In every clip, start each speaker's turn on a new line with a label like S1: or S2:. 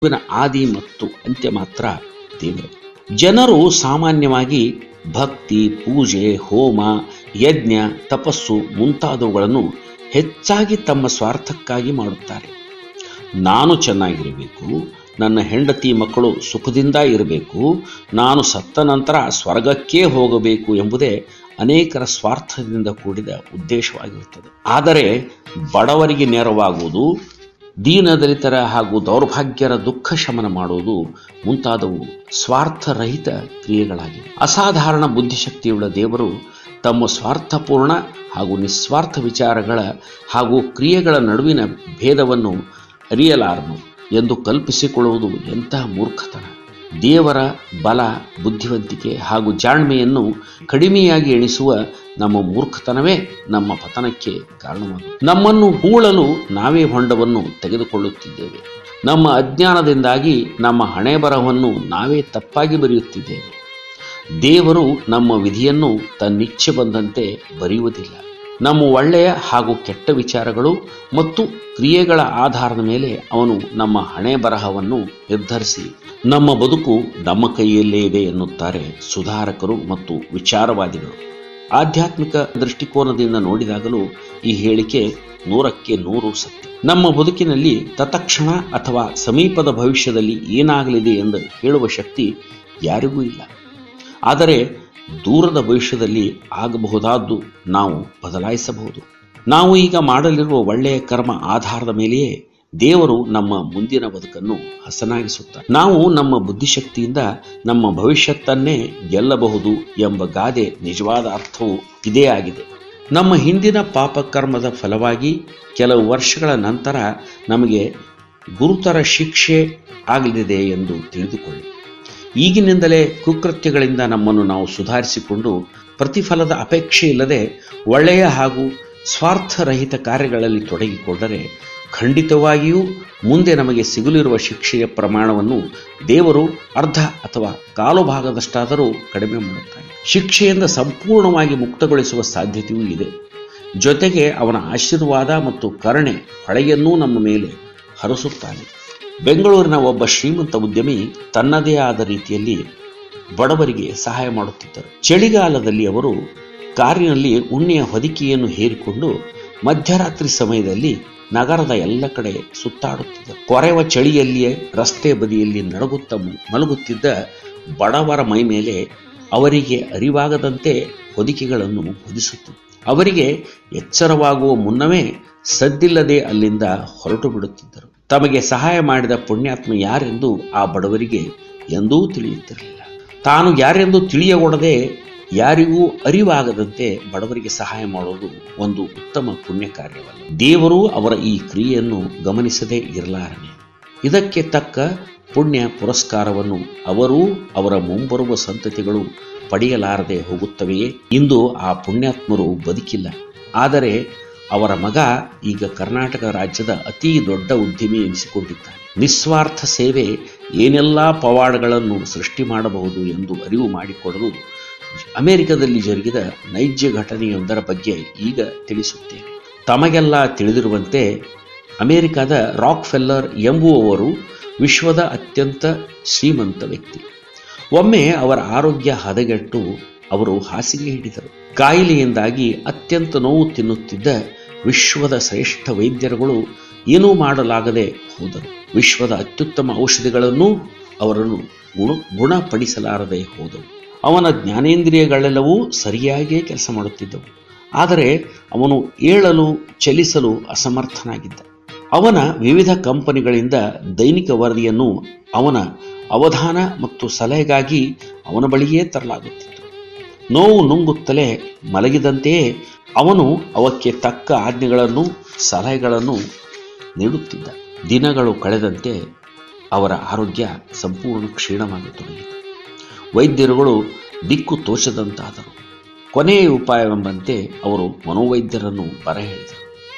S1: ಜೀವನ ಆದಿ ಮತ್ತು ಅಂತ್ಯ ಮಾತ್ರ ದೇವರೇ ಜನರು ಸಾಮಾನ್ಯವಾಗಿ ಭಕ್ತಿ ಪೂಜೆ ಹೋಮ ಯಜ್ಞ ತಪಸ್ಸು ಮುಂತಾದವುಗಳನ್ನು ಹೆಚ್ಚಾಗಿ ತಮ್ಮ ಸ್ವಾರ್ಥಕ್ಕಾಗಿ ಮಾಡುತ್ತಾರೆ ನಾನು ಚೆನ್ನಾಗಿರಬೇಕು ನನ್ನ ಹೆಂಡತಿ ಮಕ್ಕಳು ಸುಖದಿಂದ ಇರಬೇಕು ನಾನು ಸತ್ತ ನಂತರ ಸ್ವರ್ಗಕ್ಕೇ ಹೋಗಬೇಕು ಎಂಬುದೇ ಅನೇಕರ ಸ್ವಾರ್ಥದಿಂದ ಕೂಡಿದ ಉದ್ದೇಶವಾಗಿರುತ್ತದೆ ಆದರೆ ಬಡವರಿಗೆ ನೆರವಾಗುವುದು ದೀನದಲಿತರ ಹಾಗೂ ದೌರ್ಭಾಗ್ಯರ ದುಃಖ ಶಮನ ಮಾಡುವುದು ಮುಂತಾದವು ಸ್ವಾರ್ಥರಹಿತ ಕ್ರಿಯೆಗಳಾಗಿವೆ ಅಸಾಧಾರಣ ಬುದ್ಧಿಶಕ್ತಿಯುಳ್ಳ ದೇವರು ತಮ್ಮ ಸ್ವಾರ್ಥಪೂರ್ಣ ಹಾಗೂ ನಿಸ್ವಾರ್ಥ ವಿಚಾರಗಳ ಹಾಗೂ ಕ್ರಿಯೆಗಳ ನಡುವಿನ ಭೇದವನ್ನು ಅರಿಯಲಾರನು ಎಂದು ಕಲ್ಪಿಸಿಕೊಳ್ಳುವುದು ಎಂತಹ ಮೂರ್ಖತನ ದೇವರ ಬಲ ಬುದ್ಧಿವಂತಿಕೆ ಹಾಗೂ ಜಾಣ್ಮೆಯನ್ನು ಕಡಿಮೆಯಾಗಿ ಎಣಿಸುವ ನಮ್ಮ ಮೂರ್ಖತನವೇ ನಮ್ಮ ಪತನಕ್ಕೆ ಕಾರಣವಾಗಿದೆ ನಮ್ಮನ್ನು ಹೂಳಲು ನಾವೇ ಹೊಂಡವನ್ನು ತೆಗೆದುಕೊಳ್ಳುತ್ತಿದ್ದೇವೆ ನಮ್ಮ ಅಜ್ಞಾನದಿಂದಾಗಿ ನಮ್ಮ ಹಣೆ ಬರಹವನ್ನು ನಾವೇ ತಪ್ಪಾಗಿ ಬರೆಯುತ್ತಿದ್ದೇವೆ ದೇವರು ನಮ್ಮ ವಿಧಿಯನ್ನು ತನ್ನಿಚ್ಛೆ ಬಂದಂತೆ ಬರೆಯುವುದಿಲ್ಲ ನಮ್ಮ ಒಳ್ಳೆಯ ಹಾಗೂ ಕೆಟ್ಟ ವಿಚಾರಗಳು ಮತ್ತು ಕ್ರಿಯೆಗಳ ಆಧಾರದ ಮೇಲೆ ಅವನು ನಮ್ಮ ಹಣೆ ಬರಹವನ್ನು ನಿರ್ಧರಿಸಿ ನಮ್ಮ ಬದುಕು ನಮ್ಮ ಕೈಯಲ್ಲೇ ಇದೆ ಎನ್ನುತ್ತಾರೆ ಸುಧಾರಕರು ಮತ್ತು ವಿಚಾರವಾದಿಗಳು ಆಧ್ಯಾತ್ಮಿಕ ದೃಷ್ಟಿಕೋನದಿಂದ ನೋಡಿದಾಗಲೂ ಈ ಹೇಳಿಕೆ ನೂರಕ್ಕೆ ನೂರು ಸತ್ಯ ನಮ್ಮ ಬದುಕಿನಲ್ಲಿ ತತ್ಕ್ಷಣ ಅಥವಾ ಸಮೀಪದ ಭವಿಷ್ಯದಲ್ಲಿ ಏನಾಗಲಿದೆ ಎಂದು ಹೇಳುವ ಶಕ್ತಿ ಯಾರಿಗೂ ಇಲ್ಲ ಆದರೆ ದೂರದ ಭವಿಷ್ಯದಲ್ಲಿ ಆಗಬಹುದಾದ್ದು ನಾವು ಬದಲಾಯಿಸಬಹುದು ನಾವು ಈಗ ಮಾಡಲಿರುವ ಒಳ್ಳೆಯ ಕರ್ಮ ಆಧಾರದ ಮೇಲೆಯೇ ದೇವರು ನಮ್ಮ ಮುಂದಿನ ಬದುಕನ್ನು ಹಸನಾಗಿಸುತ್ತಾರೆ ನಾವು ನಮ್ಮ ಬುದ್ಧಿಶಕ್ತಿಯಿಂದ ನಮ್ಮ ಭವಿಷ್ಯತ್ತನ್ನೇ ಗೆಲ್ಲಬಹುದು ಎಂಬ ಗಾದೆ ನಿಜವಾದ ಅರ್ಥವು ಇದೇ ಆಗಿದೆ ನಮ್ಮ ಹಿಂದಿನ ಪಾಪಕರ್ಮದ ಫಲವಾಗಿ ಕೆಲವು ವರ್ಷಗಳ ನಂತರ ನಮಗೆ ಗುರುತರ ಶಿಕ್ಷೆ ಆಗಲಿದೆ ಎಂದು ತಿಳಿದುಕೊಳ್ಳಿ ಈಗಿನಿಂದಲೇ ಕುಕೃತ್ಯಗಳಿಂದ ನಮ್ಮನ್ನು ನಾವು ಸುಧಾರಿಸಿಕೊಂಡು ಪ್ರತಿಫಲದ ಅಪೇಕ್ಷೆ ಇಲ್ಲದೆ ಒಳ್ಳೆಯ ಹಾಗೂ ಸ್ವಾರ್ಥರಹಿತ ಕಾರ್ಯಗಳಲ್ಲಿ ತೊಡಗಿಕೊಂಡರೆ ಖಂಡಿತವಾಗಿಯೂ ಮುಂದೆ ನಮಗೆ ಸಿಗಲಿರುವ ಶಿಕ್ಷೆಯ ಪ್ರಮಾಣವನ್ನು ದೇವರು ಅರ್ಧ ಅಥವಾ ಕಾಲು ಭಾಗದಷ್ಟಾದರೂ ಕಡಿಮೆ ಮಾಡುತ್ತಾನೆ ಶಿಕ್ಷೆಯಿಂದ ಸಂಪೂರ್ಣವಾಗಿ ಮುಕ್ತಗೊಳಿಸುವ ಸಾಧ್ಯತೆಯೂ ಇದೆ ಜೊತೆಗೆ ಅವನ ಆಶೀರ್ವಾದ ಮತ್ತು ಕರುಣೆ ಹೊಳೆಯನ್ನೂ ನಮ್ಮ ಮೇಲೆ ಹರಸುತ್ತಾನೆ ಬೆಂಗಳೂರಿನ ಒಬ್ಬ ಶ್ರೀಮಂತ ಉದ್ಯಮಿ ತನ್ನದೇ ಆದ ರೀತಿಯಲ್ಲಿ ಬಡವರಿಗೆ ಸಹಾಯ ಮಾಡುತ್ತಿದ್ದರು ಚಳಿಗಾಲದಲ್ಲಿ ಅವರು ಕಾರಿನಲ್ಲಿ ಉಣ್ಣೆಯ ಹೊದಿಕೆಯನ್ನು ಹೇರಿಕೊಂಡು ಮಧ್ಯರಾತ್ರಿ ಸಮಯದಲ್ಲಿ ನಗರದ ಎಲ್ಲ ಕಡೆ ಸುತ್ತಾಡುತ್ತಿದ್ದರು ಕೊರೆವ ಚಳಿಯಲ್ಲಿಯೇ ರಸ್ತೆ ಬದಿಯಲ್ಲಿ ನಡಗುತ್ತ ಮಲಗುತ್ತಿದ್ದ ಬಡವರ ಮೈ ಮೇಲೆ ಅವರಿಗೆ ಅರಿವಾಗದಂತೆ ಹೊದಿಕೆಗಳನ್ನು ಹೊದಿಸುತ್ತಿದ್ದರು ಅವರಿಗೆ ಎಚ್ಚರವಾಗುವ ಮುನ್ನವೇ ಸದ್ದಿಲ್ಲದೆ ಅಲ್ಲಿಂದ ಹೊರಟು ಬಿಡುತ್ತಿದ್ದರು ತಮಗೆ ಸಹಾಯ ಮಾಡಿದ ಪುಣ್ಯಾತ್ಮ ಯಾರೆಂದು ಆ ಬಡವರಿಗೆ ಎಂದೂ ತಿಳಿಯುತ್ತಿರಲಿಲ್ಲ ತಾನು ಯಾರೆಂದು ತಿಳಿಯಗೊಡದೆ ಯಾರಿಗೂ ಅರಿವಾಗದಂತೆ ಬಡವರಿಗೆ ಸಹಾಯ ಮಾಡುವುದು ಒಂದು ಉತ್ತಮ ಪುಣ್ಯ ಕಾರ್ಯವಲ್ಲ ದೇವರು ಅವರ ಈ ಕ್ರಿಯೆಯನ್ನು ಗಮನಿಸದೇ ಇರಲಾರನೆ ಇದಕ್ಕೆ ತಕ್ಕ ಪುಣ್ಯ ಪುರಸ್ಕಾರವನ್ನು ಅವರೂ ಅವರ ಮುಂಬರುವ ಸಂತತಿಗಳು ಪಡೆಯಲಾರದೆ ಹೋಗುತ್ತವೆಯೇ ಇಂದು ಆ ಪುಣ್ಯಾತ್ಮರು ಬದುಕಿಲ್ಲ ಆದರೆ ಅವರ ಮಗ ಈಗ ಕರ್ನಾಟಕ ರಾಜ್ಯದ ಅತಿ ದೊಡ್ಡ ಉದ್ಯಮಿ ಎನಿಸಿಕೊಂಡಿದ್ದಾನೆ ನಿಸ್ವಾರ್ಥ ಸೇವೆ ಏನೆಲ್ಲ ಪವಾಡಗಳನ್ನು ಸೃಷ್ಟಿ ಮಾಡಬಹುದು ಎಂದು ಅರಿವು ಮಾಡಿಕೊಡಲು ಅಮೆರಿಕದಲ್ಲಿ ಜರುಗಿದ ನೈಜ ಘಟನೆಯೊಂದರ ಬಗ್ಗೆ ಈಗ ತಿಳಿಸುತ್ತೇನೆ ತಮಗೆಲ್ಲ ತಿಳಿದಿರುವಂತೆ ಅಮೆರಿಕದ ರಾಕ್ ಫೆಲ್ಲರ್ ಎಂಬುವವರು ವಿಶ್ವದ ಅತ್ಯಂತ ಶ್ರೀಮಂತ ವ್ಯಕ್ತಿ ಒಮ್ಮೆ ಅವರ ಆರೋಗ್ಯ ಹದಗೆಟ್ಟು ಅವರು ಹಾಸಿಗೆ ಹಿಡಿದರು ಕಾಯಿಲೆಯಿಂದಾಗಿ ಅತ್ಯಂತ ನೋವು ತಿನ್ನುತ್ತಿದ್ದ ವಿಶ್ವದ ಶ್ರೇಷ್ಠ ವೈದ್ಯರುಗಳು ಏನೂ ಮಾಡಲಾಗದೆ ಹೋದರು ವಿಶ್ವದ ಅತ್ಯುತ್ತಮ ಔಷಧಿಗಳನ್ನು ಅವರನ್ನು ಗುಣ ಗುಣಪಡಿಸಲಾರದೆ ಹೋದವು ಅವನ ಜ್ಞಾನೇಂದ್ರಿಯಗಳೆಲ್ಲವೂ ಸರಿಯಾಗಿಯೇ ಕೆಲಸ ಮಾಡುತ್ತಿದ್ದವು ಆದರೆ ಅವನು ಏಳಲು ಚಲಿಸಲು ಅಸಮರ್ಥನಾಗಿದ್ದ ಅವನ ವಿವಿಧ ಕಂಪನಿಗಳಿಂದ ದೈನಿಕ ವರದಿಯನ್ನು ಅವನ ಅವಧಾನ ಮತ್ತು ಸಲಹೆಗಾಗಿ ಅವನ ಬಳಿಯೇ ತರಲಾಗುತ್ತಿತ್ತು ನೋವು ನುಂಗುತ್ತಲೇ ಮಲಗಿದಂತೆಯೇ ಅವನು ಅವಕ್ಕೆ ತಕ್ಕ ಆಜ್ಞೆಗಳನ್ನು ಸಲಹೆಗಳನ್ನು ನೀಡುತ್ತಿದ್ದ ದಿನಗಳು ಕಳೆದಂತೆ ಅವರ ಆರೋಗ್ಯ ಸಂಪೂರ್ಣ ಕ್ಷೀಣವಾಗತೊಡಗಿತು ವೈದ್ಯರುಗಳು ದಿಕ್ಕು ತೋಚದಂತಾದರು ಕೊನೆಯ ಉಪಾಯವೆಂಬಂತೆ ಅವರು ಮನೋವೈದ್ಯರನ್ನು ಬರಹೇಳಿದರು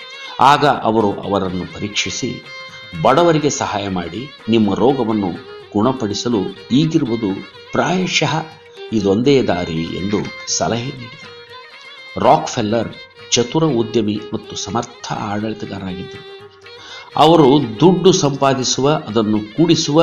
S1: ಆಗ ಅವರು ಅವರನ್ನು ಪರೀಕ್ಷಿಸಿ ಬಡವರಿಗೆ ಸಹಾಯ ಮಾಡಿ ನಿಮ್ಮ ರೋಗವನ್ನು ಗುಣಪಡಿಸಲು ಈಗಿರುವುದು ಪ್ರಾಯಶಃ ಇದೊಂದೇ ದಾರಿ ಎಂದು ಸಲಹೆ ನೀಡಿದರು ರಾಕ್ ಫೆಲ್ಲರ್ ಚತುರ ಉದ್ಯಮಿ ಮತ್ತು ಸಮರ್ಥ ಆಡಳಿತಗಾರರಾಗಿದ್ದರು ಅವರು ದುಡ್ಡು ಸಂಪಾದಿಸುವ ಅದನ್ನು ಕೂಡಿಸುವ